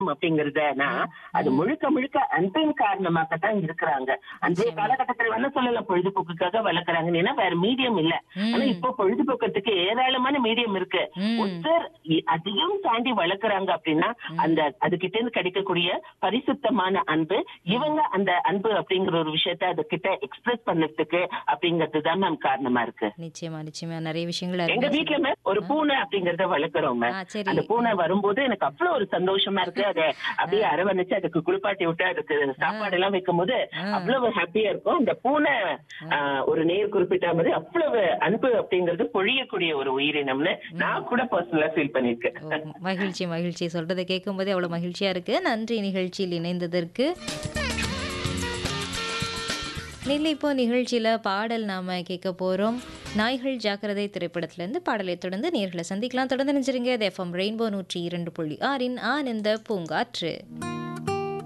உலகம் அப்படிங்கறதுனா அது முழுக்க முழுக்க அன்பின் காரணமாகத்தான் இருக்கிறாங்க அன்றைய காலகட்டத்துல என்ன சொல்லலாம் பொழுதுபோக்குக்காக வளர்க்குறாங்க ஏன்னா வேற மீடியம் இல்ல ஆனா இப்போ பொழுதுபோக்கத்துக்கு ஏராளமான மீடியம் இருக்கு ம். ஒருத்தர் இ- அதையும் தாண்டி வளர்க்குறாங்க அப்படின்னா அந்த அதுகிட்ட இருந்து கிடைக்கக்கூடிய பரிசுத்தமான அன்பு இவங்க அந்த அன்பு அப்படிங்கிற ஒரு விஷயத்த அது கிட்ட எக்ஸ்பிரஸ் பண்ணதுக்கு அப்படிங்கிறது தான் மேம் காரணமா இருக்கு நிச்சயமா நிச்சயமா நிறைய விஷயங்கள் எங்க அருமையா வீட்ல மேம் ஒரு பூனை அப்படிங்கறத வளர்க்குறோம் மேம் ஆ, சரி. அந்த பூனை வரும்போது எனக்கு அவ்வளவு ஒரு சந்தோஷமா இருக்கு அதை அப்படியே அரவணைச்சு அதுக்கு குளிப்பாட்டி விட்டு அதுக்கு சாப்பாடு எல்லாம் வைக்கும் போது அவ்வளவு ஹாப்பியா இருக்கும் அந்த பூனை ஆ, ஒரு நேர் குறிப்பிட்ட மாதிரி அவ்வளவு அன்பு அப்படிங்கிறது பொழியக்கூடிய ஒரு உயிரினம்னு நான் கூட பர்சனலா ஃபீல் பண்ணிருக்கேன் ஓ, மகிழ்ச்சி மகிழ்ச்சி சொல்றதை கேட்கும் போதே அவ்வளவு மகிழ்ச்சியா இருக்கு நன்றி நிகழ்ச்சியில் இணைந்ததற்கு நெல்லை இப்போ நிகழ்ச்சியில பாடல் நாம கேட்க போறோம் நாய்கள் ஜாக்கிரதை திரைப்படத்துல இருந்து பாடலை தொடர்ந்து நேர்களை சந்திக்கலாம் தொடர்ந்து நினைச்சிருங்க எஃப்எம் ரெயின்போ நூற்றி இரண்டு புள்ளி ஆறின் ஆனந்த பூங்காற்று